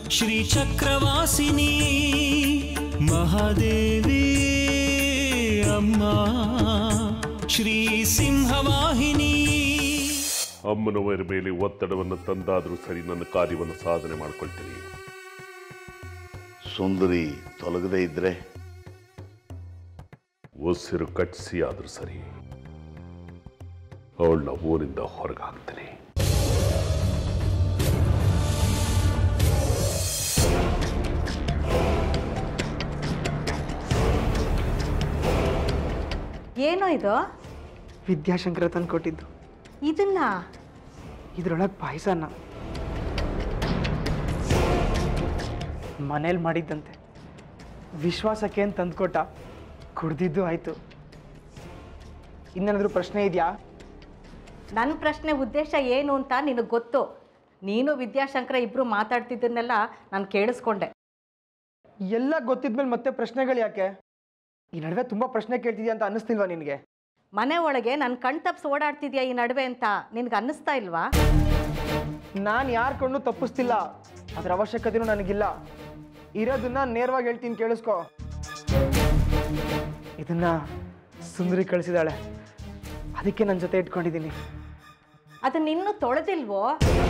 ಶ್ರೀಚಕ್ರವಾಸಿನಿ ಮಹಾದೇವಿ ಅಮ್ಮ ಶ್ರೀ ಸಿಂಹವಾಹಿನಿ ಅಮ್ಮನವರ ಮೇಲೆ ಒತ್ತಡವನ್ನು ತಂದಾದರೂ ಸರಿ ನನ್ನ ಕಾರ್ಯವನ್ನು ಸಾಧನೆ ಮಾಡ್ಕೊಳ್ತೀನಿ ಸುಂದರಿ ತೊಲಗದೇ ಇದ್ರೆ ಉಸಿರು ಕಟ್ಟಿಸಿ ಆದರೂ ಸರಿ ಅವಳನ್ನ ಊರಿಂದ ಹೊರಗೆ ಹಾಕ್ತೀನಿ ಏನೋ ಇದು ವಿದ್ಯಾಶಂಕರ ತಂದು ಕೊಟ್ಟಿದ್ದು ಇದನ್ನ ಇದ್ರೊಳಗೆ ಪಾಯಸನ ಮನೇಲಿ ಮಾಡಿದ್ದಂತೆ ವಿಶ್ವಾಸಕ್ಕೆ ಅಂತ ತಂದ್ಕೊಟ್ಟ ಕುಡ್ದಿದ್ದು ಆಯಿತು ಇನ್ನೇನಾದರೂ ಪ್ರಶ್ನೆ ಇದೆಯಾ ನನ್ನ ಪ್ರಶ್ನೆ ಉದ್ದೇಶ ಏನು ಅಂತ ನಿನಗೆ ಗೊತ್ತು ನೀನು ವಿದ್ಯಾಶಂಕರ ಇಬ್ಬರು ಮಾತಾಡ್ತಿದ್ದನ್ನೆಲ್ಲ ನಾನು ಕೇಳಿಸ್ಕೊಂಡೆ ಎಲ್ಲ ಗೊತ್ತಿದ್ಮೇಲೆ ಮತ್ತೆ ಪ್ರಶ್ನೆಗಳು ಯಾಕೆ ಈ ನಡುವೆ ತುಂಬ ಪ್ರಶ್ನೆ ಕೇಳ್ತಿದ್ಯಾ ಅಂತ ಅನ್ನಿಸ್ತಿಲ್ವಾ ನಿನಗೆ ಮನೆ ಒಳಗೆ ನನ್ನ ಕಣ್ ತಪ್ಪಿಸಿ ಓಡಾಡ್ತಿದ್ಯಾ ಈ ನಡುವೆ ಅಂತ ನಿನ್ಗೆ ಅನ್ನಿಸ್ತಾ ಇಲ್ವಾ ನಾನು ಯಾರ ಕಣ್ಣು ತಪ್ಪಿಸ್ತಿಲ್ಲ ಅದ್ರ ಅವಶ್ಯಕತೆನೂ ನನಗಿಲ್ಲ ಇರೋದನ್ನ ನೇರವಾಗಿ ಹೇಳ್ತೀನಿ ಕೇಳಿಸ್ಕೊ ಇದನ್ನ ಸುಂದರಿ ಕಳಿಸಿದಾಳೆ ಅದಕ್ಕೆ ನನ್ನ ಜೊತೆ ಇಟ್ಕೊಂಡಿದ್ದೀನಿ ಅದನ್ನ ಇನ್ನೂ ತೊಳೆದಿಲ್ವೋ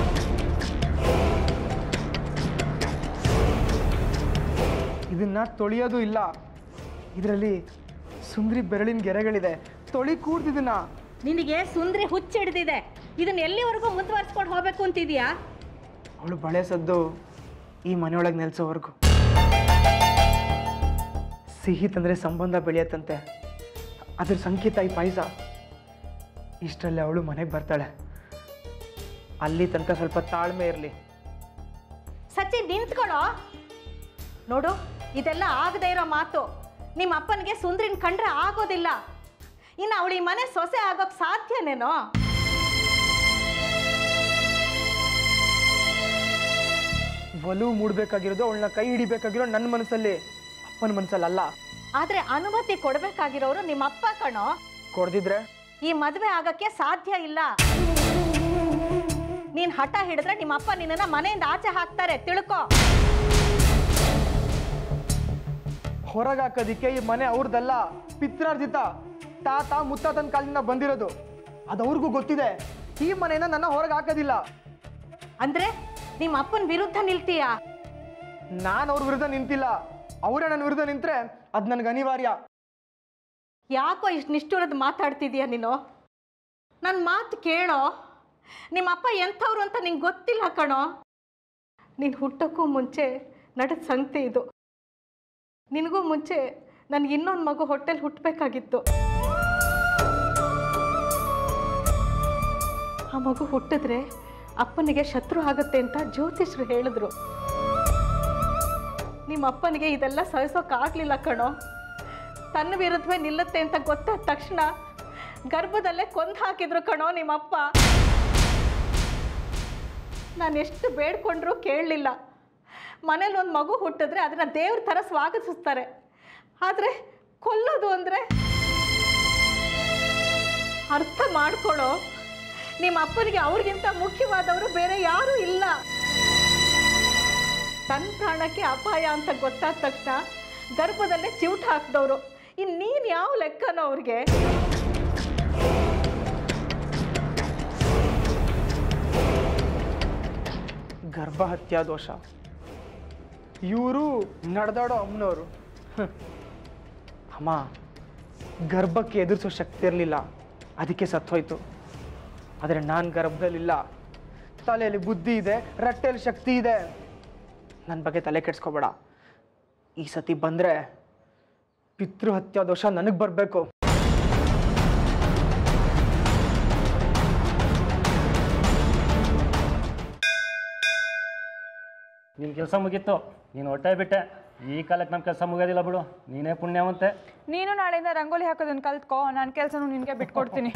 ಇದನ್ನ ತೊಳೆಯೋದು ಇಲ್ಲ ಇದರಲ್ಲಿ ಸುಂದರಿ ಬೆರಳಿನ ಗೆರೆಗಳಿದೆ ತೊಳಿ ಕೂಡ್ದಿದನ್ನ ನಿನಗೆ ಸುಂದ್ರಿ ಹುಚ್ಚಿಡ್ದಿದೆ ಇದನ್ನ ಎಲ್ಲಿವರೆಗೂ ಮುಂದುವರ್ಸ್ಕೊಂಡು ಹೋಗ್ಬೇಕು ಅಂತಿದ್ಯಾ ಅವಳು ಬಳೆ ಸದ್ದು ಈ ಮನೆಯೊಳಗೆ ನೆಲೆಸೋವರೆಗೂ ಸಿಹಿ ತಂದರೆ ಸಂಬಂಧ ಬೆಳೆಯತ್ತಂತೆ ಅದ್ರ ಸಂಕೇತ ಈ ಪಾಯಸ ಇಷ್ಟರಲ್ಲಿ ಅವಳು ಮನೆಗೆ ಬರ್ತಾಳೆ ಅಲ್ಲಿ ತನಕ ಸ್ವಲ್ಪ ತಾಳ್ಮೆ ಇರಲಿ ಸಚ್ಚಿ ನಿಂತ್ಕೊಳ್ಳೋ ನೋಡು ಇದೆಲ್ಲ ಆಗದೆ ಇರೋ ಮಾತು ನಿಮ್ಮ ಅಪ್ಪನಿಗೆ ಸುಂದ್ರಿನ ಕಂಡ್ರೆ ಆಗೋದಿಲ್ಲ ಇನ್ನು ಅವಳು ಈ ಮನೆ ಸೊಸೆ ಆಗೋಕ್ ಸಾಧ್ಯನೇನೋ ಒಲವು ಮೂಡಬೇಕಾಗಿರೋದು ಅವಳನ್ನ ಕೈ ಹಿಡಿಬೇಕಾಗಿರೋ ನನ್ನ ಮನಸ್ಸಲ್ಲಿ ಅಪ್ಪನ ಮನಸ್ಸಲ್ಲ ಆದ್ರೆ ಅನುಮತಿ ಕೊಡ್ಬೇಕಾಗಿರೋರು ನಿಮ್ಮ ಅಪ್ಪ ಕಣೋ ಕೊಡ್ದಿದ್ರೆ ಈ ಮದುವೆ ಆಗಕ್ಕೆ ಸಾಧ್ಯ ಇಲ್ಲ ನೀನ್ ಹಠ ಹಿಡಿದ್ರೆ ನಿಮ್ಮ ಅಪ್ಪ ನಿನ್ನನ್ನ ಮನೆಯಿಂದ ಆಚೆ ಹಾಕ್ತಾರೆ ತಿಳ್ಕೊ ಹೊರಗೆ ಹಾಕೋದಿಕ್ಕೆ ಈ ಮನೆ ಅವ್ರದ್ದಲ್ಲ ಪಿತ್ರಾರ್ಜಿತ ತಾತ ಮುತ್ತಾತನ ಕಾಲದಿಂದ ಬಂದಿರೋದು ಅದು ಅವ್ರಿಗೂ ಗೊತ್ತಿದೆ ಈ ಮನೆಯಿಂದ ನನ್ನ ಹೊರಗೆ ಹಾಕೋದಿಲ್ಲ ಅಂದ್ರೆ ನಿಮ್ಮ ಅಪ್ಪನ ವಿರುದ್ಧ ನಿಲ್ತೀಯಾ ನಾನು ಅವ್ರ ವಿರುದ್ಧ ನಿಂತಿಲ್ಲ ಅವರೇ ನನ್ನ ವಿರುದ್ಧ ನಿಂತ್ರೆ ಅದು ನನಗೆ ಅನಿವಾರ್ಯ ಯಾಕೋ ಇಷ್ಟು ನಿಷ್ಠುರದ ಮಾತಾಡ್ತಿದೀಯ ನೀನು ನನ್ನ ಮಾತು ಕೇಳೋ ನಿಮ್ಮ ಅಪ್ಪ ಎಂಥವ್ರು ಅಂತ ನಿಂಗೆ ಗೊತ್ತಿಲ್ಲ ಕಣೋ ನೀನು ಹುಟ್ಟೋಕ್ಕೂ ಮುಂಚೆ ನಡೆದ ಸಂಗತಿ ಇದು ನಿನಗೂ ಮುಂಚೆ ನನಗೆ ಇನ್ನೊಂದು ಮಗು ಹೊಟ್ಟೆಲಿ ಹುಟ್ಟಬೇಕಾಗಿತ್ತು ಆ ಮಗು ಹುಟ್ಟಿದ್ರೆ ಅಪ್ಪನಿಗೆ ಶತ್ರು ಆಗುತ್ತೆ ಅಂತ ಜ್ಯೋತಿಷ್ರು ಹೇಳಿದ್ರು ನಿಮ್ಮ ಅಪ್ಪನಿಗೆ ಇದೆಲ್ಲ ಸಹಿಸೋಕ್ಕಾಗಲಿಲ್ಲ ಕಣೋ ತನ್ನ ವಿರುದ್ಧವೇ ನಿಲ್ಲುತ್ತೆ ಅಂತ ಗೊತ್ತಾದ ತಕ್ಷಣ ಗರ್ಭದಲ್ಲೇ ಕೊಂದು ಹಾಕಿದ್ರು ಕಣೋ ನಿಮ್ಮಪ್ಪ ನಾನು ಎಷ್ಟು ಬೇಡ್ಕೊಂಡ್ರೂ ಕೇಳಲಿಲ್ಲ ಮನೇಲಿ ಒಂದು ಮಗು ಹುಟ್ಟಿದ್ರೆ ಅದನ್ನ ದೇವ್ರ ಥರ ಸ್ವಾಗತಿಸ್ತಾರೆ ಆದರೆ ಕೊಲ್ಲೋದು ಅಂದರೆ ಅರ್ಥ ಮಾಡ್ಕೊಳ್ಳೋ ನಿಮ್ಮ ಅಪ್ಪನಿಗೆ ಅವ್ರಿಗಿಂತ ಮುಖ್ಯವಾದವರು ಬೇರೆ ಯಾರೂ ಇಲ್ಲ ತನ್ನ ಪ್ರಾಣಕ್ಕೆ ಅಪಾಯ ಅಂತ ಗೊತ್ತಾದ ತಕ್ಷಣ ಗರ್ಭದಲ್ಲೇ ಚಿವುಟ ಹಾಕಿದವರು ಇನ್ನು ನೀನು ಯಾವ ಲೆಕ್ಕನೋ ಅವ್ರಿಗೆ ಗರ್ಭಹತ್ಯಾ ದೋಷ ಇವರು ನಡೆದಾಡೋ ಅಮ್ಮನವರು ಹ್ಮ್. ಅಮ್ಮ ಗರ್ಭಕ್ಕೆ ಎದುರಿಸೋ ಶಕ್ತಿ ಇರಲಿಲ್ಲ ಅದಕ್ಕೆ ಸತ್ತೋಯ್ತು ಆದರೆ ನಾನು ಗರ್ಭದಲ್ಲಿಲ್ಲ ತಲೆಯಲ್ಲಿ ಬುದ್ಧಿ ಇದೆ ರಟ್ಟೆಯಲ್ಲಿ ಶಕ್ತಿ ಇದೆ ನನ್ನ ಬಗ್ಗೆ ತಲೆ ಕೆಡ್ಸ್ಕೊಬೇಡ ಈ ಸತಿ ಬಂದರೆ ಪಿತೃಹತ್ಯಾ ದೋಷ ನನಗೆ ಬರಬೇಕು ನಿನ್ನ ಕೆಲಸ ಮುಗೀತು ನೀನು ಹೊಟ್ಟೆ ಬಿಟ್ಟೆ ಈ ಕಾಲಕ್ಕೆ ನಮ್ಮ ಕೆಲಸ ಮುಗಿಯೋದಿಲ್ಲ ಬಿಡು ನೀನೇ ಪುಣ್ಯವಂತೆ ನೀನು ನಾಳೆಯಿಂದ ರಂಗೋಲಿ ಹಾಕೋದನ್ನ ಕಲ್ತ್ಕೋ ನನ್ನ ಕೆಲಸನೂ ನಿನಗೆ ಬಿಟ್ಕೊಡ್ತೀನಿ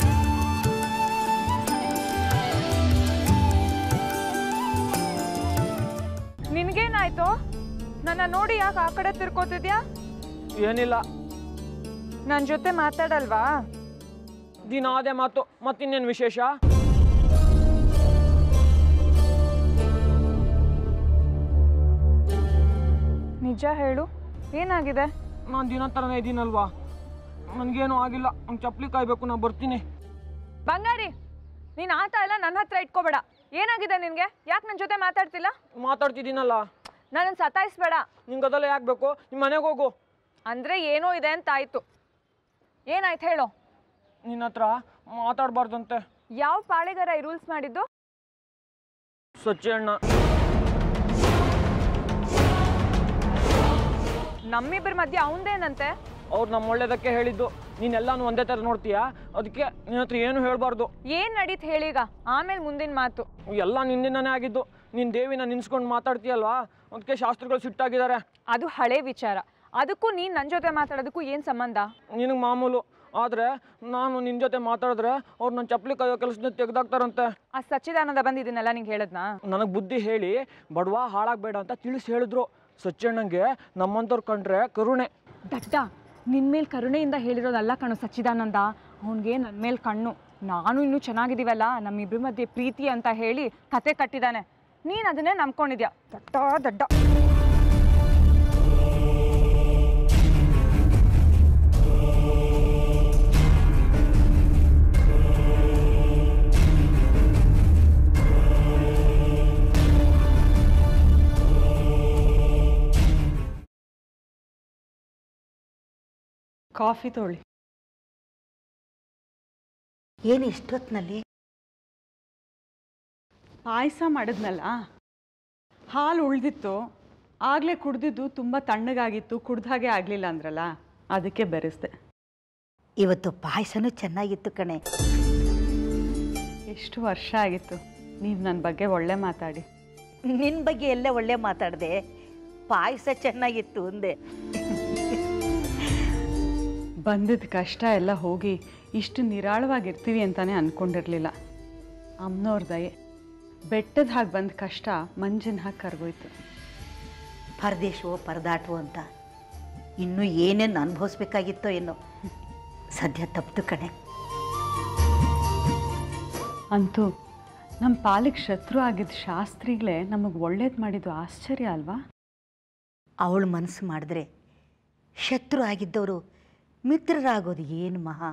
ನಿನಗೇನಾಯ್ತು ನನ್ನ ನೋಡಿ ಯಾಕೆ ಆ ಕಡೆ ತಿರ್ಕೋತಿದ್ಯಾ ಏನಿಲ್ಲ ನನ್ನ ಜೊತೆ ಮಾತಾಡಲ್ವಾ ದಿನ ಅದೇ ಮಾತು ಮತ್ತಿನ್ನೇನು ವಿಶೇಷ ನಿಜ ಹೇಳು ಏನಾಗಿದೆ ನಾನು ದಿನ ಥರನೇ ಇದ್ದೀನಲ್ವಾ ನನಗೇನು ಆಗಿಲ್ಲ ನಂಗೆ ಚಪ್ಪಲಿ ಕಾಯ್ಬೇಕು ನಾನು ಬರ್ತೀನಿ ಬಂಗಾರಿ ನೀನು ಆತ ಎಲ್ಲ ನನ್ನ ಹತ್ರ ಇಟ್ಕೋಬೇಡ ಏನಾಗಿದೆ ನಿನಗೆ ಯಾಕೆ ನನ್ನ ಜೊತೆ ಮಾತಾಡ್ತಿಲ್ಲ ಮಾತಾಡ್ತಿದ್ದೀನಲ್ಲ ನನ್ನನ್ನು ಸತಾಯಿಸ್ಬೇಡ ನಿಂಗೆ ಅದೆಲ್ಲ ಯಾಕೆ ಬೇಕು ನಿಮ್ಮ ಮನೆಗೆ ಹೋಗು ಅಂದರೆ ಏನೋ ಇದೆ ಅಂತ ಆಯಿತು ಏನಾಯ್ತು ಹೇಳು ನಿನ್ನ ಹತ್ರ ಮಾತಾಡಬಾರ್ದಂತೆ ಯಾವ ಪಾಳೆಗಾರ ಈ ರೂಲ್ಸ್ ಮಾಡಿದ್ದು ಸಚ್ಚಿ ಅಣ್ಣ ನಮ್ಮಿಬ್ಬರ ಮಧ್ಯೆ ಅವಂದೇನಂತೆ ಅವ್ರು ನಮ್ಮ ಒಳ್ಳೇದಕ್ಕೆ ಹೇಳಿದ್ದು ನೀನೆಲ್ಲಾನು ಒಂದೇ ಥರ ನೋಡ್ತೀಯಾ ಅದಕ್ಕೆ ನಿನ್ನ ಹತ್ರ ಏನು ಹೇಳಬಾರ್ದು ಏನು ನಡೀತು ಹೇಳೀಗ ಆಮೇಲೆ ಮುಂದಿನ ಮಾತು ಎಲ್ಲ ನಿನ್ನಿಂದನೇ ಆಗಿದ್ದು ನೀನು ದೇವಿನ ನಿನ್ಸ್ಕೊಂಡು ಮಾತಾಡ್ತೀಯಲ್ವಾ ಅದಕ್ಕೆ ಶಾಸ್ತ್ರಿಗಳು ಸಿಟ್ಟಾಗಿದ್ದಾರೆ ಅದು ಹಳೆ ವಿಚಾರ ಅದಕ್ಕೂ ನೀನು ನನ್ನ ಜೊತೆ ಮಾತಾಡೋದಕ್ಕೂ ಏನು ಸಂಬಂಧ ನಿನಗೆ ಮಾಮೂಲು ಆದರೆ ನಾನು ನಿನ್ನ ಜೊತೆ ಮಾತಾಡಿದ್ರೆ ಅವ್ರು ನನ್ನ ಚಪ್ಪಲಿ ಕಾಯೋ ಕೆಲಸದಿಂದ ತೆಗೆದಾಕ್ತಾರಂತೆ ಆ ಸಚ್ಚಿದಾನಂದ ಬಂದಿದ್ದೀನಲ್ಲ ನಿಂಗೆ ಹೇಳದ್ನಾ ನನಗೆ ಬುದ್ಧಿ ಹೇಳಿ ಬಡವ ಹಾಳಾಗಬೇಡ ಅಂತ ತಿಳಿಸಿ ಹೇಳಿದ್ರು ಸಚ್ಚಣ್ಣಂಗೆ ನಮ್ಮಂಥವ್ರು ಕಂಡ್ರೆ ಕರುಣೆ ದಡ್ಡ ನಿನ್ನ ಮೇಲೆ ಕರುಣೆಯಿಂದ ಹೇಳಿರೋದಲ್ಲ ಕಣು ಸಚ್ಚಿದಾನಂದ ಅವನಿಗೆ ನನ್ನ ಮೇಲೆ ಕಣ್ಣು ನಾನು ಇನ್ನೂ ಚೆನ್ನಾಗಿದ್ದೀವಲ್ಲ ನಮ್ಮಿಬ್ಬರ ಮಧ್ಯೆ ಪ್ರೀತಿ ಅಂತ ಹೇಳಿ ಕತೆ ಕಟ್ಟಿದ್ದಾನೆ ನೀನು ಅದನ್ನೇ ನಂಬ್ಕೊಂಡಿದ್ಯಾ ದಡ್ಡ ದಡ್ಡ ಕಾಫಿ ತೊಗೊಳ್ಳಿ ಏನು ಇಷ್ಟೊತ್ತಿನಲ್ಲಿ ಪಾಯಸ ಮಾಡಿದ್ನಲ್ಲ ಹಾಲು ಉಳಿದಿತ್ತು ಆಗಲೇ ಕುಡ್ದಿದ್ದು ತುಂಬ ತಣ್ಣಗಾಗಿತ್ತು ಕುಡ್ದ ಹಾಗೆ ಆಗಲಿಲ್ಲ ಅಂದ್ರಲ್ಲ ಅದಕ್ಕೆ ಬೆರೆಸ್ದೆ ಇವತ್ತು ಪಾಯಸನೂ ಚೆನ್ನಾಗಿತ್ತು ಕಣೆ ಎಷ್ಟು ವರ್ಷ ಆಗಿತ್ತು ನೀವು ನನ್ನ ಬಗ್ಗೆ ಒಳ್ಳೆ ಮಾತಾಡಿ ನಿನ್ನ ಬಗ್ಗೆ ಎಲ್ಲ ಒಳ್ಳೆ ಮಾತಾಡಿದೆ ಪಾಯಸ ಚೆನ್ನಾಗಿತ್ತು ಅಂದೆ ಬಂದಿದ್ದ ಕಷ್ಟ ಎಲ್ಲ ಹೋಗಿ ಇಷ್ಟು ನಿರಾಳವಾಗಿರ್ತೀವಿ ಅಂತಾನೆ ಅಂದ್ಕೊಂಡಿರಲಿಲ್ಲ ಅಮ್ಮನವ್ರ ದಯೆ ಬೆಟ್ಟದ ಹಾಗೆ ಬಂದ ಕಷ್ಟ ಮಂಜಿನ ಹಾಗೆ ಕರ್ಗೋಯ್ತು ಪರದೇಶವೋ ಪರದಾಟವೋ ಅಂತ ಇನ್ನೂ ಏನೇನು ಅನುಭವಿಸ್ಬೇಕಾಗಿತ್ತೋ ಏನೋ ಸದ್ಯ ತಪ್ಪಿತು ಕಣೆ ಅಂತೂ ನಮ್ಮ ಪಾಲಿಗೆ ಶತ್ರು ಆಗಿದ್ದ ಶಾಸ್ತ್ರಿಗಳೇ ನಮಗೆ ಒಳ್ಳೇದು ಮಾಡಿದ್ದು ಆಶ್ಚರ್ಯ ಅಲ್ವಾ ಅವಳು ಮನಸ್ಸು ಮಾಡಿದ್ರೆ ಶತ್ರು ಆಗಿದ್ದವರು ಮಿತ್ರರಾಗೋದು ಏನು ಮಹಾ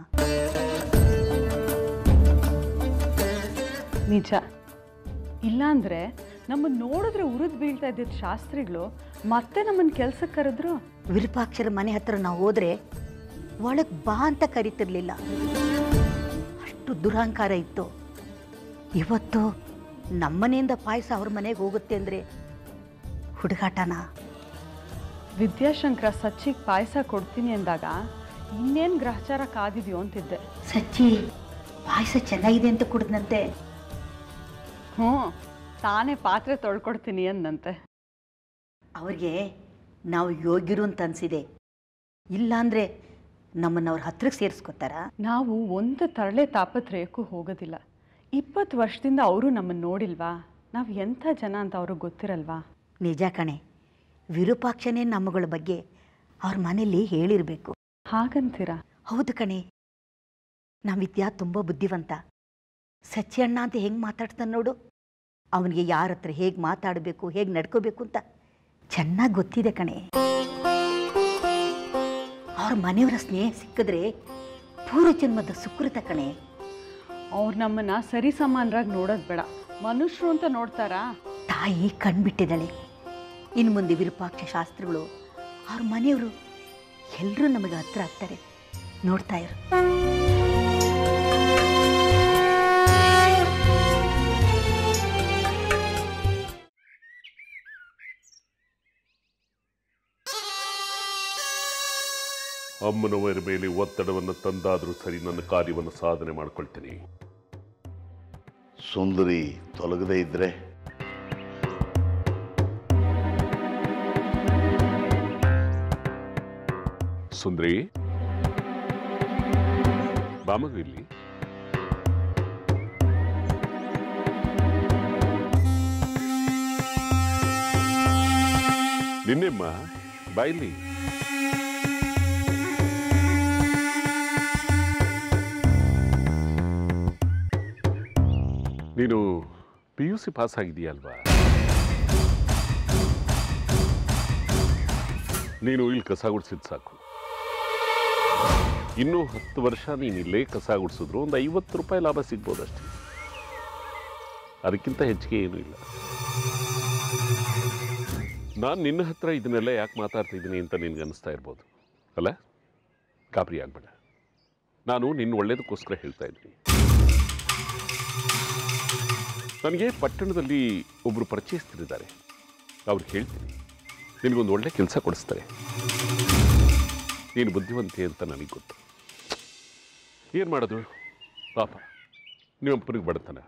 ನಿಜ ಇಲ್ಲಾಂದ್ರೆ ನಮ್ಮನ್ನು ನೋಡಿದ್ರೆ ಉರಿದು ಬೀಳ್ತಾ ಇದ್ದಿದ್ದ ಶಾಸ್ತ್ರಿಗಳು ಮತ್ತೆ ನಮ್ಮನ್ನು ಕೆಲ್ಸಕ್ಕೆ ಕರೆದ್ರು ವಿರೂಪಾಕ್ಷರ ಮನೆ ಹತ್ರ ನಾವು ಹೋದ್ರೆ ಒಳಗೆ ಬಾ ಅಂತ ಕರಿತಿರ್ಲಿಲ್ಲ ಅಷ್ಟು ದುರಹಂಕಾರ ಇತ್ತು ಇವತ್ತು ನಮ್ಮನೆಯಿಂದ ಪಾಯಸ ಅವ್ರ ಮನೆಗೆ ಹೋಗುತ್ತೆ ಅಂದರೆ ಹುಡುಗಾಟನ ವಿದ್ಯಾಶಂಕರ ಸಚ್ಚಿಗೆ ಪಾಯಸ ಕೊಡ್ತೀನಿ ಅಂದಾಗ ಇನ್ನೇನು ಗ್ರಹಚಾರ ಕಾದಿದೆಯೋ ಅಂತಿದ್ದೆ ಸಚ್ಚಿ ಪಾಯಸ ಚೆನ್ನಾಗಿದೆ ಅಂತ ಕುಡಿದ್ನಂತೆ ಹ್ಞೂ ತಾನೇ ಪಾತ್ರೆ ತೊಳ್ಕೊಡ್ತೀನಿ ಅಂದಂತೆ ಅವ್ರಿಗೆ ನಾವು ಯೋಗ್ಯರು ಅಂತ ಅನಿಸಿದೆ ಇಲ್ಲಾಂದರೆ ನಮ್ಮನ್ನು ಅವ್ರ ಹತ್ರಕ್ಕೆ ಸೇರಿಸ್ಕೋತಾರಾ ನಾವು ಒಂದು ತರಳೆ ತಾಪತ್ರಯಕ್ಕೂ ಹೋಗೋದಿಲ್ಲ ಇಪ್ಪತ್ತು ವರ್ಷದಿಂದ ಅವರು ನಮ್ಮನ್ನು ನೋಡಿಲ್ವಾ ನಾವು ಎಂಥ ಜನ ಅಂತ ಅವ್ರಿಗೆ ಗೊತ್ತಿರಲ್ವಾ ನಿಜ ಕಣೆ ವಿರೂಪಾಕ್ಷನೇ ನಮ್ಮಗಳ ಬಗ್ಗೆ ಅವ್ರ ಮನೇಲಿ ಹೇಳಿರಬೇಕು ಹಾಗಂತೀರಾ ಹೌದು ಕಣೆ ನಮ್ಮ ವಿದ್ಯಾ ತುಂಬ ಬುದ್ಧಿವಂತ ಸಚ್ಚಿ ಅಣ್ಣ ಅಂತ ಹೆಂಗೆ ಮಾತಾಡ್ತಾನೆ ನೋಡು ಅವನಿಗೆ ಯಾರ ಹತ್ರ ಹೇಗೆ ಮಾತಾಡಬೇಕು ಹೇಗೆ ನಡ್ಕೋಬೇಕು ಅಂತ ಚೆನ್ನಾಗಿ ಗೊತ್ತಿದೆ ಕಣೆ ಅವ್ರ ಮನೆಯವರ ಸ್ನೇಹ ಸಿಕ್ಕಿದ್ರೆ ಪೂರ್ವ ಜನ್ಮದ ಸುಕೃತ ಕಣೆ ಅವ್ರು ನಮ್ಮನ್ನು ಸರಿ ಸಮಾನರಾಗಿ ನೋಡೋದು ಬೇಡ ಮನುಷ್ಯರು ಅಂತ ನೋಡ್ತಾರಾ ತಾಯಿ ಕಣ್ಬಿಟ್ಟಿದ್ದಾಳೆ ಇನ್ನು ಮುಂದೆ ವಿರೂಪಾಕ್ಷ ಶಾಸ್ತ್ರಿಗಳು ಅವ್ರ ಮನೆಯವರು ಎಲ್ಲರೂ ನಮಗೆ ಹತ್ರ ಆಗ್ತಾರೆ ನೋಡ್ತಾ ಇರು ಅಮ್ಮನವರ ಮೇಲೆ ಒತ್ತಡವನ್ನು ತಂದಾದರೂ ಸರಿ ನನ್ನ ಕಾರ್ಯವನ್ನು ಸಾಧನೆ ಮಾಡ್ಕೊಳ್ತೀನಿ ಸುಂದರಿ ತೊಲಗದೇ ಇದ್ರೆ ಸುಂದ್ರಿ ಬಾಮಗು ಇಲ್ಲಿ ನಿನ್ನೆಮ್ಮ ಬಾಯಿಲಿ ನೀನು ಪಿ ಯು ಸಿ ಪಾಸ್ ಆಗಿದೆಯಲ್ವಾ ನೀನು ಇಲ್ಲಿ ಕಸ ಗುಡಿಸಿದ್ ಸಾಕು ಇನ್ನೂ ಹತ್ತು ವರ್ಷ ನೀನು ಇಲ್ಲೇ ಕಸ ಗುಡಿಸಿದ್ರು ಒಂದು ಐವತ್ತು ರೂಪಾಯಿ ಲಾಭ ಸಿಗ್ಬೋದು ಅಷ್ಟೇ ಅದಕ್ಕಿಂತ ಹೆಚ್ಚಿಗೆ ಏನೂ ಇಲ್ಲ ನಾನು ನಿನ್ನ ಹತ್ರ ಇದನ್ನೆಲ್ಲ ಯಾಕೆ ಮಾತಾಡ್ತಿದ್ದೀನಿ ಅಂತ ನಿನ್ಗೆ ಅನಿಸ್ತಾ ಇರ್ಬೋದು ಅಲ್ಲ ಗಾಬರಿ ಆಗ್ಬೇಡ ನಾನು ನಿನ್ನ ಒಳ್ಳೇದಕ್ಕೋಸ್ಕರ ಹೇಳ್ತಾ ಇದ್ದೀನಿ ನನಗೆ ಪಟ್ಟಣದಲ್ಲಿ ಒಬ್ಬರು ಪರಿಚಯಿಸ್ತಿದ್ದಾರೆ ಅವ್ರು ಹೇಳ್ತೀನಿ ನಿನಗೊಂದು ಒಳ್ಳೆ ಕೆಲಸ ಕೊಡಿಸ್ತಾರೆ ನೀನು ಬುದ್ಧಿವಂತೆ ಅಂತ ನನಗೆ ಗೊತ್ತು ಏನು ಮಾಡೋದು ಪಾಪ ನಿಮ್ಮಪ್ಪನಿಗೆ ಬಡತನ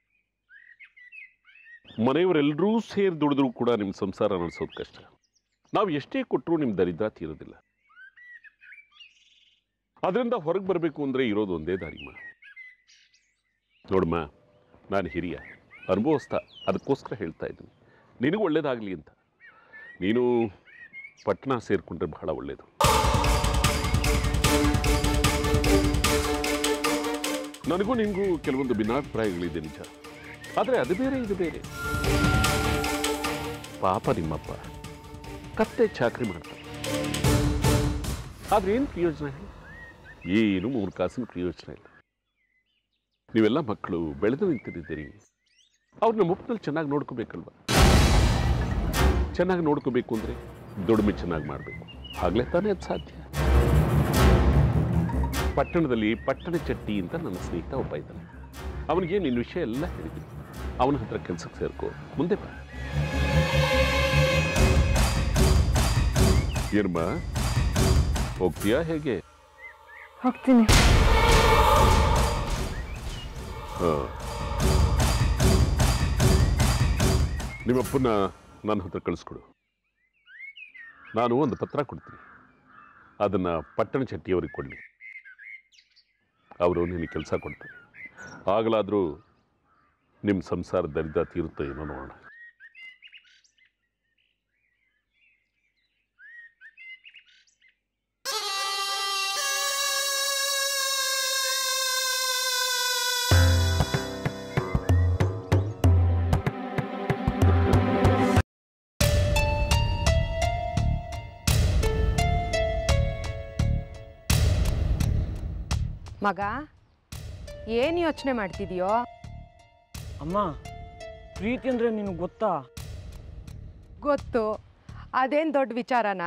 ಮನೆಯವರೆಲ್ಲರೂ ಸೇರಿ ದುಡಿದ್ರೂ ಕೂಡ ನಿಮ್ಮ ಸಂಸಾರ ನಡೆಸೋದು ಕಷ್ಟ ನಾವು ಎಷ್ಟೇ ಕೊಟ್ಟರೂ ನಿಮ್ಮ ದರಿದ್ರ ತೀರೋದಿಲ್ಲ ಅದರಿಂದ ಹೊರಗೆ ಬರಬೇಕು ಅಂದರೆ ಇರೋದು ಒಂದೇ ದಾರಿಮ್ಮ ನೋಡಮ್ಮ ನಾನು ಹಿರಿಯ ಅನುಭವಿಸ್ತಾ ಅದಕ್ಕೋಸ್ಕರ ಹೇಳ್ತಾ ಇದ್ದೀನಿ ನಿನಗೂ ಒಳ್ಳೇದಾಗಲಿ ಅಂತ ನೀನು ಪಟ್ಟಣ ಸೇರಿಕೊಂಡ್ರೆ ಬಹಳ ಒಳ್ಳೆಯದು ನನಗೂ ನಿನಗೂ ಕೆಲವೊಂದು ಭಿನ್ನಾಭಿಪ್ರಾಯಗಳಿದೆ ನಿಜ ಆದರೆ ಅದು ಬೇರೆ ಇದು ಬೇರೆ ಪಾಪ ನಿಮ್ಮಪ್ಪ ಕತ್ತೆ ಚಾಕ್ರಿ ಮಾಡ್ತಾರೆ ಆದ್ರೆ ಏನು ಪ್ರಯೋಜನ ಹೇಳಿ? ಏನು ಮೂರು ಕಾಸಿನ ಪ್ರಯೋಜನ ಇಲ್ಲ ನೀವೆಲ್ಲ ಮಕ್ಕಳು ಬೆಳೆದು ನಿಂತಿದ್ದೀರಿ ಅವ್ರನ್ನ ಮುಪ್ಪನಲ್ಲಿ ಚೆನ್ನಾಗಿ ನೋಡ್ಕೋಬೇಕಲ್ವ ಚೆನ್ನಾಗಿ ನೋಡ್ಕೋಬೇಕು ಅಂದರೆ ದುಡಿಮೆ ಚೆನ್ನಾಗಿ ಮಾಡಬೇಕು ಆಗಲೇ ತಾನೇ ಅದು ಸಾಧ್ಯ ಪಟ್ಟಣದಲ್ಲಿ ಪಟ್ಟಣ ಚಟ್ಟಿ ಅಂತ ನನ್ನ ಸ್ನೇಹಿತ ಒಬ್ಬ ಇದ್ದಾನೆ ಅವನಿಗೆ ನಿನ್ನ ವಿಷಯ ಎಲ್ಲ ಹೇಳಿದ್ದೀನಿ ಅವನ ಹತ್ರ ಕೆಲಸಕ್ಕೆ ಸೇರ್ಕೋ ಮುಂದೆ ಬಾ ಏನಮ್ಮ ಹೋಗ್ತೀಯಾ ಹೇಗೆ ಹೋಗ್ತೀನಿ ಹಾ. ನಿಮ್ಮಪ್ಪನ ನನ್ನ ಹತ್ರ ಕಳಿಸ್ಕೊಡು ನಾನು ಒಂದು ಪತ್ರ ಕೊಡ್ತೀನಿ ಅದನ್ನು ಪಟ್ಟಣ ಚಟ್ಟಿಯವರಿಗೆ ಕೊಡಲಿ ಅವರು ನಿನಗೆ ಕೆಲಸ ಕೊಡ್ತಾರೆ ಆಗಲಾದರೂ ನಿಮ್ಮ ಸಂಸಾರ ದರಿದ್ರ ತೀರುತ್ತೋ ಏನೋ ನೋಡೋಣ ಮಗ ಏನು ಯೋಚನೆ ಮಾಡ್ತಿದೀಯೋ ಅಮ್ಮ ಪ್ರೀತಿ ಅಂದರೆ ನಿನಗೆ ಗೊತ್ತಾ ಗೊತ್ತು ಅದೇನು ದೊಡ್ಡ ವಿಚಾರನಾ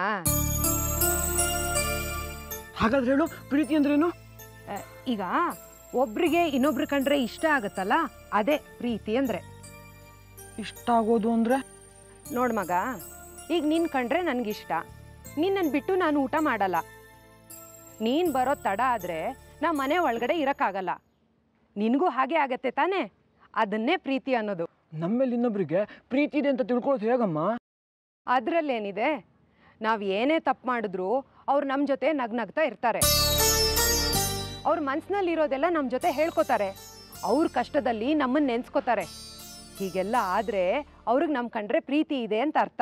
ಹಾಗಾದ್ರೆ ಹೇಳು ಪ್ರೀತಿ ಅಂದ್ರೇನು ಅ, ಈಗ ಒಬ್ರಿಗೆ ಇನ್ನೊಬ್ರು ಕಂಡ್ರೆ ಇಷ್ಟ ಆಗತ್ತಲ್ಲ ಅದೇ ಪ್ರೀತಿ ಅಂದ್ರೆ ಇಷ್ಟ ಆಗೋದು ಅಂದರೆ ನೋಡ್ ಮಗ ಈಗ ನೀನ್ ಕಂಡ್ರೆ ನನ್ಗಿಷ್ಟ ನಿನ್ನನ್ ಬಿಟ್ಟು ನಾನು ಊಟ ಮಾಡಲ್ಲ ನೀನ್ ಬರೋ ತಡ ಆದ್ರೆ ನಾ ಮನೆ ಒಳಗಡೆ ಇರಕ್ಕಾಗಲ್ಲ ನಿನಗೂ ಹಾಗೆ ಆಗತ್ತೆ ತಾನೇ ಅದನ್ನೇ ಪ್ರೀತಿ ಅನ್ನೋದು ನಮ್ಮೇಲೆ ಇನ್ನೊಬ್ರಿಗೆ ಪ್ರೀತಿ ಇದೆ ಅಂತ ತಿಳ್ಕೊಳ್ಳೋದು ಹೇಗಮ್ಮ ಅದ್ರಲ್ಲೇನಿದೆ ನಾವ್ ಏನೇ ತಪ್ಪು ಮಾಡಿದ್ರು ಅವ್ರು ನಮ್ಮ ಜೊತೆ ನಗ್ನಗ್ತಾ ಇರ್ತಾರೆ ಅವ್ರ ಮನ್ಸಿನಲ್ಲಿ ಇರೋದೆಲ್ಲ ನಮ್ಮ ಜೊತೆ ಹೇಳ್ಕೊತಾರೆ ಅವ್ರ ಕಷ್ಟದಲ್ಲಿ ನಮ್ಮನ್ನ ನೆನ್ಸ್ಕೊತಾರೆ ಹೀಗೆಲ್ಲ ಆದ್ರೆ ಅವ್ರಿಗೆ ನಮ್ ಕಂಡ್ರೆ ಪ್ರೀತಿ ಇದೆ ಅಂತ ಅರ್ಥ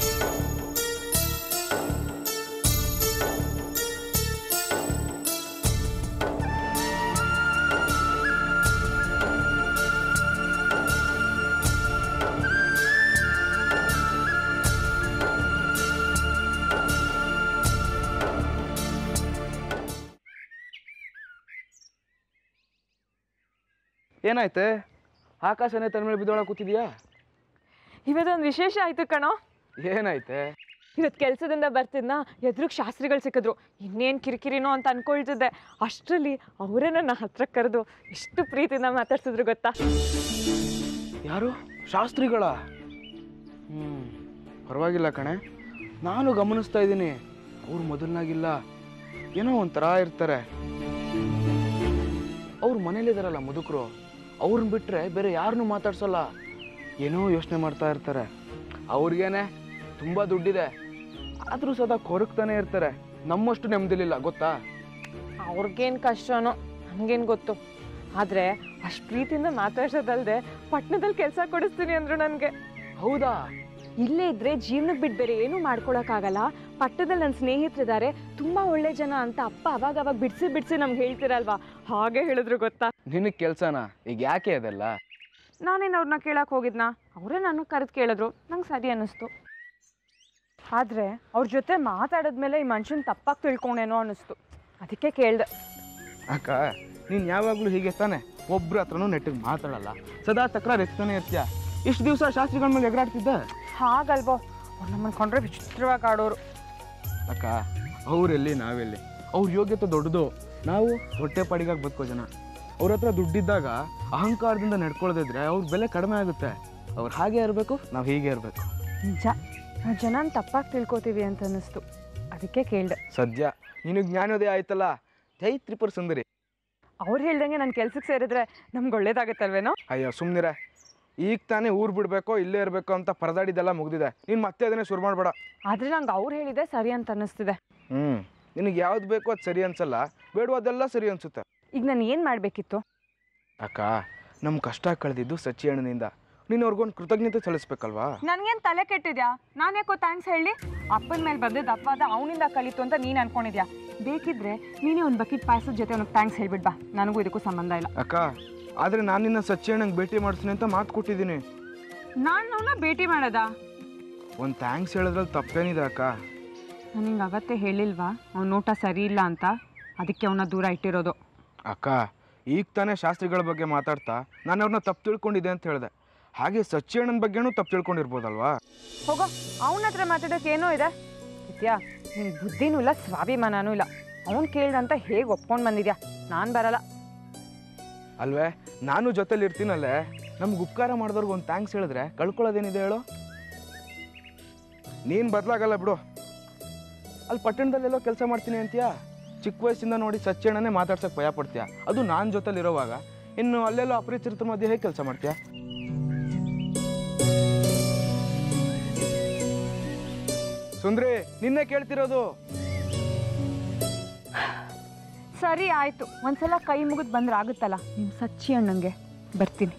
ಏನಾಯ್ತೆ ಆಕಾಶನೇ ತನ್ನ ಮೇಲೆ ಬಿದ್ದೊಳಗೆ ಕೂತಿದ್ಯಾ ಇವತ್ತೊಂದು ವಿಶೇಷ ಆಯ್ತು ಕಣೋ ಏನಾಯ್ತೆ ಇವತ್ತು ಕೆಲಸದಿಂದ ಬರ್ತಿದ್ನ ಎದುರಿಗೆ ಶಾಸ್ತ್ರಿಗಳು ಸಿಕ್ಕಿದ್ರು ಇನ್ನೇನು ಕಿರಿಕಿರಿನೋ ಅಂತ ಅನ್ಕೊಳ್ತಿದ್ದೆ ಅಷ್ಟರಲ್ಲಿ ಅವರೇ ನನ್ನ ಹತ್ರ ಕರೆದು ಎಷ್ಟು ಪ್ರೀತಿಯಿಂದ ಮಾತಾಡ್ಸಿದ್ರು ಗೊತ್ತಾ ಯಾರು ಶಾಸ್ತ್ರಿಗಳ ಹ್ಞೂ ಪರವಾಗಿಲ್ಲ ಕಣೆ ನಾನು ಗಮನಿಸ್ತಾ ಇದ್ದೀನಿ ಅವ್ರು ಮೊದಲನಾಗಿಲ್ಲ ಏನೋ ಒಂಥರ ಇರ್ತಾರೆ ಅವ್ರು ಮನೇಲಿದಾರಲ್ಲ ಮುದುಕರು ಅವ್ರನ್ನ ಬಿಟ್ಟರೆ ಬೇರೆ ಯಾರನ್ನೂ ಮಾತಾಡ್ಸಲ್ಲ ಏನೋ ಯೋಚನೆ ಮಾಡ್ತಾ ಇರ್ತಾರೆ ಅವ್ರಿಗೇನೆ ತುಂಬ ದುಡ್ಡಿದೆ ಆದರೂ ಸದಾ ಕೊರಗ್ತಾನೆ ಇರ್ತಾರೆ ನಮ್ಮಷ್ಟು ನೆಮ್ಮದಿಲಿಲ್ಲ ಗೊತ್ತಾ ಅವ್ರಿಗೇನು ಕಷ್ಟನೋ ನಮಗೇನು ಗೊತ್ತು ಆದರೆ ಅಷ್ಟು ಪ್ರೀತಿಯಿಂದ ಮಾತಾಡ್ಸೋದಲ್ದೆ ಪಟ್ಟಣದಲ್ಲಿ ಕೆಲಸ ಕೊಡಿಸ್ತೀನಿ ಅಂದ್ರು ನನಗೆ ಹೌದಾ ಇಲ್ಲೇ ಇದ್ರೆ ಜೀವನಕ್ಕೆ ಬಿಟ್ಟು ಬೇರೆ ಏನೂ ಮಾಡ್ಕೊಳಕ್ಕಾಗಲ್ಲ ಪಟ್ಟದಲ್ಲಿ ನನ್ನ ಸ್ನೇಹಿತರಿದ್ದಾರೆ ತುಂಬಾ ಒಳ್ಳೆ ಜನ ಅಂತ ಅಪ್ಪ ಅವಾಗ ಅವಾಗ ಬಿಡಿಸಿ ಬಿಡಿಸಿ ನಮ್ಗೆ ಹೇಳ್ತಿರಲ್ವಾ ಹಾಗೆ ಹೇಳಿದ್ರು ಗೊತ್ತಾ ನಿನಗೆ ಕೆಲಸನಾ ಈಗ ಯಾಕೆ ಅದೆಲ್ಲ ನಾನೇನು ಅವ್ರನ್ನ ಕೇಳಕ್ಕೆ ಹೋಗಿದ್ನಾ ಅವರೇ ನಾನು ಕರೆದು ಕೇಳಿದ್ರು ನಂಗೆ ಸರಿ ಅನ್ನಿಸ್ತು ಆದರೆ ಅವ್ರ ಜೊತೆ ಮಾತಾಡಿದ್ಮೇಲೆ ಈ ಮನುಷ್ಯನ ತಪ್ಪಾಗಿ ತಿಳ್ಕೊಂಡೇನೋ ಅನ್ನಿಸ್ತು ಅದಕ್ಕೆ ಕೇಳಿದೆ ಅಕ್ಕ ನೀನು ಯಾವಾಗಲೂ ಹೀಗೆ ತಾನೆ ಒಬ್ರ ಹತ್ರನೂ ನೆಟ್ಟಿಗೆ ಮಾತಾಡಲ್ಲ ಸದಾ ತಕರಾರು ಎತ್ತಾನೆ ಇರ್ತೀಯ ಇಷ್ಟು ದಿವಸ ಶಾಸ್ತ್ರಿಗಳ ಮೇಲೆ ಎಗರಾಡ್ತಿದ್ದ ಹಾಗಲ್ವೋ ಅವ್ರು ನಮ್ಮನ್ನು ಕೊಂಡ್ರೆ ವಿಚಿತ್ರವಾಗಿ ಆಡೋರು ಅಕ್ಕ ಅವರೆಲ್ಲಿ ನಾವೆಲ್ಲಿ ಅವ್ರ ಯೋಗ್ಯತೆ ದೊಡ್ಡದು ನಾವು ಹೊಟ್ಟೆ ಪಾಡಿಗಾಗಿ ಬದುಕೋ ಜನ ಅವ್ರ ಹತ್ರ ದುಡ್ಡಿದ್ದಾಗ ಅಹಂಕಾರದಿಂದ ನಡ್ಕೊಳ್ದಿದ್ರೆ ಅವ್ರ ಬೆಲೆ ಕಡಿಮೆ ಆಗುತ್ತೆ ಅವ್ರು ಹಾಗೆ ಇರಬೇಕು ನಾವು ಹೀಗೆ ಇರಬೇಕು ನಿಜ ನಾವು ಜನನ ತಪ್ಪಾಗಿ ತಿಳ್ಕೊತೀವಿ ಅಂತ ಅನ್ನಿಸ್ತು ಅದಕ್ಕೆ ಕೇಳಿದೆ ಸದ್ಯ ನಿನಗೆ ಜ್ಞಾನೋದಯ ಆಯ್ತಲ್ಲ ಜೈ ತ್ರಿಪುರ ಸುಂದರಿ ಅವ್ರು ಹೇಳ್ದಂಗೆ ನನ್ನ ಕೆಲ್ಸಕ್ಕೆ ಸೇರಿದ್ರೆ ನಮ್ಗೆ ಒಳ್ಳೇದಾಗತ್ತಲ್ವೇನೋ ಅಯ್ಯೋ ಸುಮ್ಮನಿರೆ ಈಗ ತಾನೇ ಊರು ಬಿಡಬೇಕೋ ಇಲ್ಲೇ ಇರಬೇಕು ಅಂತ ಪರದಾಡಿದ್ದೆಲ್ಲ ಮುಗ್ದಿದೆ ನೀನು ಮತ್ತೆ ಅದನ್ನೇ ಶುರು ಮಾಡಬೇಡ ಆದರೆ ನಂಗೆ ಅವ್ರು ಹೇಳಿದೆ ಸರಿ ಅಂತ ಅನ್ನಿಸ್ತಿದೆ ಹ್ಞೂ ನಿನಗೆ ಯಾವ್ದು ಬೇಕೋ ಅದು ಸರಿ ಅನ್ಸಲ್ಲ ಬೇಡವೋ ಅದೆಲ್ಲ ಸರಿ ಅನ್ಸುತ್ತೆ ಈಗ ನಾನು ಏನು ಮಾಡಬೇಕಿತ್ತು ಅಕ್ಕ ನಮ್ಮ ಕಷ್ಟ ಕಳೆದಿದ್ದು ಸಚ್ಚಿ ಅಣ್ಣನಿಂದ ನೀನು ಅವ್ರಿಗೊಂದು ಕೃತಜ್ಞತೆ ಸಲ್ಲಿಸ್ಬೇಕಲ್ವಾ ನನಗೇನು ತಲೆ ಕೆಟ್ಟಿದ್ಯಾ ನಾನು ಯಾಕೋ ಥ್ಯಾಂಕ್ಸ್ ಹೇಳಿ ಅಪ್ಪನ ಮೇಲೆ ಬಂದಿದ್ದ ಅಪವಾದ ಅವನಿಂದ ಕಲಿತು ಅಂತ ನೀನು ಅನ್ಕೊಂಡಿದ್ಯಾ ಬೇಕಿದ್ರೆ ನೀನೇ ಒಂದು ಬಕೆಟ್ ಪಾಯಸದ ಜೊತೆ ಅವ್ನಿಗೆ ಥ್ಯಾಂಕ್ಸ್ ಹೇಳ್ಬಿಡ್ ಬಾ ನನಗೂ ಇದಕ್ಕೂ ಸಂಬಂಧ ಇಲ್ಲ ಅಕ್ಕ ಆದರೆ ನಾನು ನಿನ್ನ ಸಚ್ಚಿ ಅಣ್ಣಂಗೆ ಭೇಟಿ ಮಾಡಿಸ್ತೀನಿ ಅಂತ ಮಾತು ಕೊಟ್ಟಿದ್ದೀನಿ ನಾನು ಅವನ್ನ ಭೇಟಿ ಮಾಡೋದಾ ಒಂದು ಥ್ಯಾಂಕ್ಸ್ ಹೇಳೋದ್ರಲ್ಲಿ ತಪ್ಪೇನಿದೆ ಅಕ್ಕ ನನಗೆ ಅಗತ್ಯ ಹೇಳಿಲ್ವಾ ಅವ್ನ ನೋಟ ಸರಿ ಇಲ್ಲ ಅಂತ ಅದಕ್ಕೆ ಅವನ್ನ ದೂರ ಇಟ್ಟಿರೋದು ಅಕ್ಕ ಈಗ ತಾನೇ ಶಾಸ್ತ್ರಿಗಳ ಬಗ್ಗೆ ಮಾತಾಡ್ತಾ ನಾನು ಅವ್ರನ್ನ ತಪ್ಪು ತಿಳ್ಕೊಂಡಿದ್ದೆ ಅಂತ ಹೇಳಿದೆ ಹಾಗೆ ಸಚ್ಚಿ ಅಣ್ಣನ ಬಗ್ಗೆನೂ ತಪ್ಪು ತಿಳ್ಕೊಂಡಿರ್ಬೋದಲ್ವಾ ಹೋಗೋ ಅವನ ಹತ್ರ ಮಾತಾಡೋಕೆ ಏನೋ ಇದೆ ನಿತ್ಯ ನಿನ್ ಬುದ್ಧಿನೂ ಇಲ್ಲ ಸ್ವಾಭಿಮಾನನೂ ಇಲ್ಲ ಅವ್ನು ಕೇಳ್ದಂತ ಹೇಗೆ ಒಪ್ಕೊಂಡು ಬಂದಿದ್ಯಾ ನಾನು ಬರಲ್ಲ ಅಲ್ವೇ ನಾನು ಜೊತೆಲಿ ಇರ್ತೀನಲ್ಲೇ ನಮ್ಗೆ ಉಪಕಾರ ಮಾಡಿದವ್ರಿಗೆ ಒಂದು ಥ್ಯಾಂಕ್ಸ್ ಹೇಳಿದ್ರೆ ಕಳ್ಕೊಳ್ಳೋದೇನಿದೆ ಹೇಳು ನೀನು ಬದಲಾಗಲ್ಲ ಬಿಡು ಅಲ್ಲಿ ಪಟ್ಟಣದಲ್ಲೆಲ್ಲೋ ಕೆಲಸ ಮಾಡ್ತೀನಿ ಅಂತೀಯಾ ಚಿಕ್ಕ ವಯಸ್ಸಿಂದ ನೋಡಿ ಸಚ್ಚಣ್ಣನೇ ಮಾತಾಡ್ಸಕ್ಕೆ ಭಯ ಪಡ್ತೀಯ ಅದು ನಾನು ಜೊತೆಲಿರೋವಾಗ ಇನ್ನು ಅಲ್ಲೆಲ್ಲೋ ಅಪರಿಚಿತರ ಮಧ್ಯೆ ಹೇಗೆ ಕೆಲಸ ಮಾಡ್ತೀಯಾ ಸುಂದ್ರಿ ನಿನ್ನೆ ಕೇಳ್ತಿರೋದು ಸರಿ ಆಯಿತು ಒಂದ್ಸಲ ಕೈ ಮುಗಿದು ಬಂದ್ರೆ ಆಗುತ್ತಲ್ಲ ನಿಮ್ಮ ಸಚ್ಚಿ ಅಣ್ಣಂಗೆ ಬರ್ತೀನಿ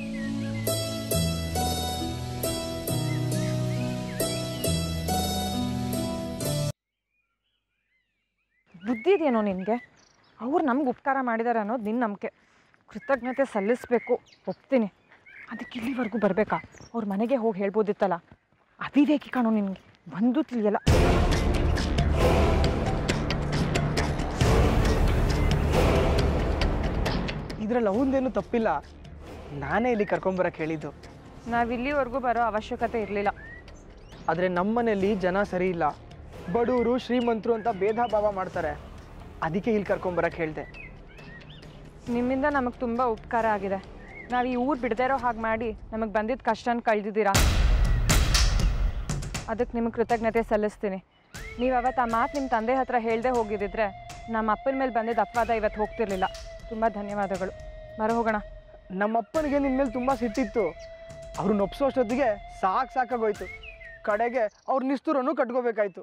ಬುದ್ಧಿ ಇದೆಯೇನೋ ನಿನಗೆ ಅವ್ರು ನಮ್ಗೆ ಉಪಕಾರ ಮಾಡಿದ್ದಾರೆ ಅನ್ನೋದು ನಿನ್ನ ನಂಬಿಕೆ ಕೃತಜ್ಞತೆ ಸಲ್ಲಿಸಬೇಕು ಒಪ್ತೀನಿ ಅದಕ್ಕೆ ಇಲ್ಲಿವರೆಗೂ ಬರಬೇಕಾ ಅವ್ರ ಮನೆಗೆ ಹೋಗಿ ಹೇಳ್ಬೋದಿತ್ತಲ್ಲ ಅವಿವೇಕಿ ಕಾಣೋ ನಿನಗೆ ಬಂದು ತಿಳಿಯಲ್ಲ ಇದ್ರಲ್ಲಿ ಅವಂದೇನು ತಪ್ಪಿಲ್ಲ ನಾನೇ ಇಲ್ಲಿ ಕರ್ಕೊಂಬರಕ್ಕೆ ಹೇಳಿದ್ದು ನಾವು ಇಲ್ಲಿವರೆಗೂ ಬರೋ ಅವಶ್ಯಕತೆ ಇರಲಿಲ್ಲ ಆದರೆ ನಮ್ಮನೇಲಿ ಜನ ಸರಿ ಇಲ್ಲ ಬಡವರು ಶ್ರೀಮಂತರು ಅಂತ ಭೇದ ಭಾವ ಮಾಡ್ತಾರೆ ಅದಕ್ಕೆ ಇಲ್ಲಿ ಕರ್ಕೊಂಬರಕ್ಕೆ ಹೇಳಿದೆ ನಿಮ್ಮಿಂದ ನಮಗೆ ತುಂಬ ಉಪಕಾರ ಆಗಿದೆ ನಾವು ಈ ಊರು ಬಿಡದೇ ಇರೋ ಹಾಗೆ ಮಾಡಿ ನಮಗೆ ಬಂದಿದ್ದ ಕಷ್ಟನ ಕಳೆದಿದ್ದೀರಾ ಅದಕ್ಕೆ ನಿಮಗೆ ಕೃತಜ್ಞತೆ ಸಲ್ಲಿಸ್ತೀನಿ ನೀವು ಅವತ್ತು ಆ ಮಾತು ನಿಮ್ಮ ತಂದೆ ಹತ್ರ ಹೇಳದೆ ಹೋಗಿದ್ದಿದ್ರೆ ನಮ್ಮ ಅಪ್ಪನ ಮೇಲೆ ಬಂದಿದ್ದ ಅಪವಾದ ಇವತ್ತು ಹೋಗ್ತಿರ್ಲಿಲ್ಲ ತುಂಬ ಧನ್ಯವಾದಗಳು ಬರೋ ಹೋಗೋಣ ನಮ್ಮಪ್ಪನಿಗೆ ನಿನ್ನ ಮೇಲೆ ತುಂಬ ಸಿಟ್ಟಿತ್ತು ಅವ್ರನ್ನ ಒಪ್ಸೋಷ್ಟೊತ್ತಿಗೆ ಸಾಕು ಸಾಕಾಗೋಯ್ತು ಕಡೆಗೆ ಅವ್ರ ನಿಷ್ಠುರನ್ನು ಕಟ್ಕೋಬೇಕಾಯ್ತು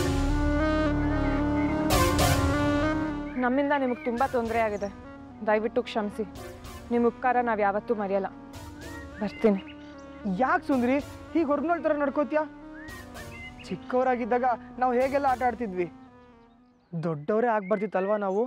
ನಮ್ಮಿಂದ ನಿಮಗೆ ತುಂಬ ತೊಂದರೆ ಆಗಿದೆ ದಯವಿಟ್ಟು ಕ್ಷಮಿಸಿ ನಿಮ್ಮ ಉಪಕಾರ ನಾವು ಯಾವತ್ತೂ ಮರೆಯಲ್ಲ ಬರ್ತೀನಿ ಯಾಕೆ ಸುಂದ್ರಿ ಹೀಗೆ ಹೊರ್ನೋಳ್ ಥರ ನಡ್ಕೋತೀಯ ಚಿಕ್ಕವರಾಗಿದ್ದಾಗ ನಾವು ಹೇಗೆಲ್ಲ ಆಟ ಆಡ್ತಿದ್ವಿ ದೊಡ್ಡವರೇ ಆಗ್ಬರ್ತಿತ್ತಲ್ವಾ ನಾವು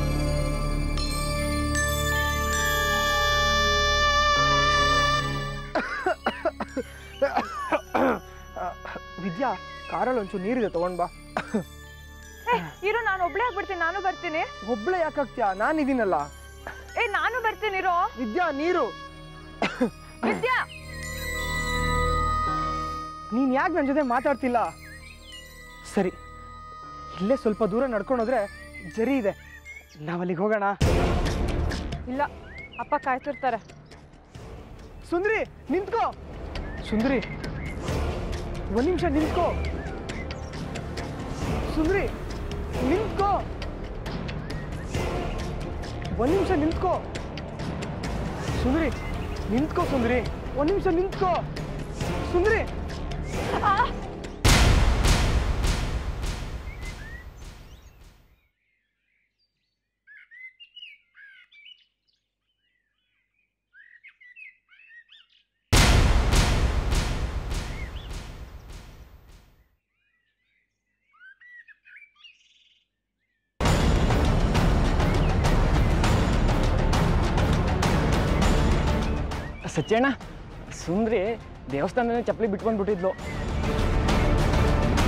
ವಿದ್ಯಾ ಕಾರಲ್ಲಿ ಒಂಚೂರು ನೀರಿದೆ ತಗೊಂಡ್ ಬಾ ಇರು ನಾನು ಒಬ್ಳೇ ಆಗ್ಬಿಡ್ತೀನಿ ನಾನು ಬರ್ತೀನಿ ಒಬ್ಳೆ ಯಾಕಾಗ್ತೀಯಾ ನಾನಿದ್ದೀನಲ್ಲ ಏ ನಾನು ಬರ್ತೀನಿ ಇರೋ ವಿದ್ಯಾ ನೀರು ವಿದ್ಯಾ ನೀನು ಯಾಕೆ ನನ್ನ ಜೊತೆ ಮಾತಾಡ್ತಿಲ್ಲ ಸರಿ ಇಲ್ಲೇ ಸ್ವಲ್ಪ ದೂರ ನಡ್ಕೊಂಡು ಹೋದ್ರೆ ಜರಿ ಇದೆ ನಾವಲ್ಲಿಗೆ ಹೋಗೋಣ ಇಲ್ಲ ಅಪ್ಪ ಕಾಯ್ತಿರ್ತಾರೆ ಸುಂದ್ರಿ ನಿಂತ್ಕೋ ಸುಂದ್ರಿ ಒಂದ್ ನಿಮಿಷ ನಿಂತ್ಕೋ ಸುಂದ್ರಿ ನಿಂತ್ಕೋ ಒಂದ್ ನಿಮಿಷ ನಿಂತ್ಕೋ ಸುಂದ್ರಿ ನಿಂತ್ಕೋ ಸುಂದ್ರಿ ಒಂದ್ ನಿಮಿಷ ನಿಂತ್ಕೋ ಸುಂದ್ರಿ ಸಚ್ಚಣ್ಣ ಸುಂದ್ರಿ ದೇವಸ್ಥಾನದಲ್ಲಿ ಚಪ್ಪಲಿ ಬಿಟ್ಕೊಂಡ್ಬಿಟ್ಟಿದ್ಲು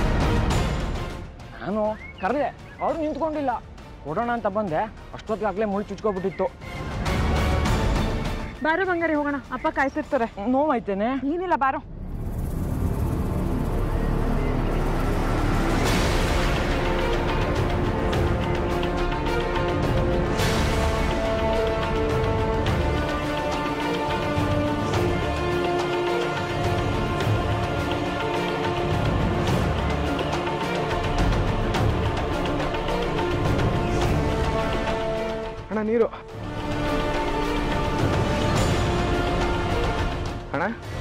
ನಾನು ಕರೆದೆ ಅವ್ರು ನಿಂತ್ಕೊಂಡಿಲ್ಲ ಕೊಡೋಣ ಅಂತ ಬಂದೆ ಅಷ್ಟೊತ್ತಿಗೆ ಆಗಲೇ ಮುಳ್ಳು ಚುಚ್ಕೊಬಿಟ್ಟಿತ್ತು ಬಾರೋ ಬಂಗಾರಿ ಹೋಗೋಣ ಅಪ್ಪ ಕಾಯ್ತಿರ್ತಾರೆ ನೋವಾಯ್ತೇನೆ ಏನಿಲ್ಲ ಬಾರೋ ಅಣ್ಣ ನೀರು ಅಣ್ಣ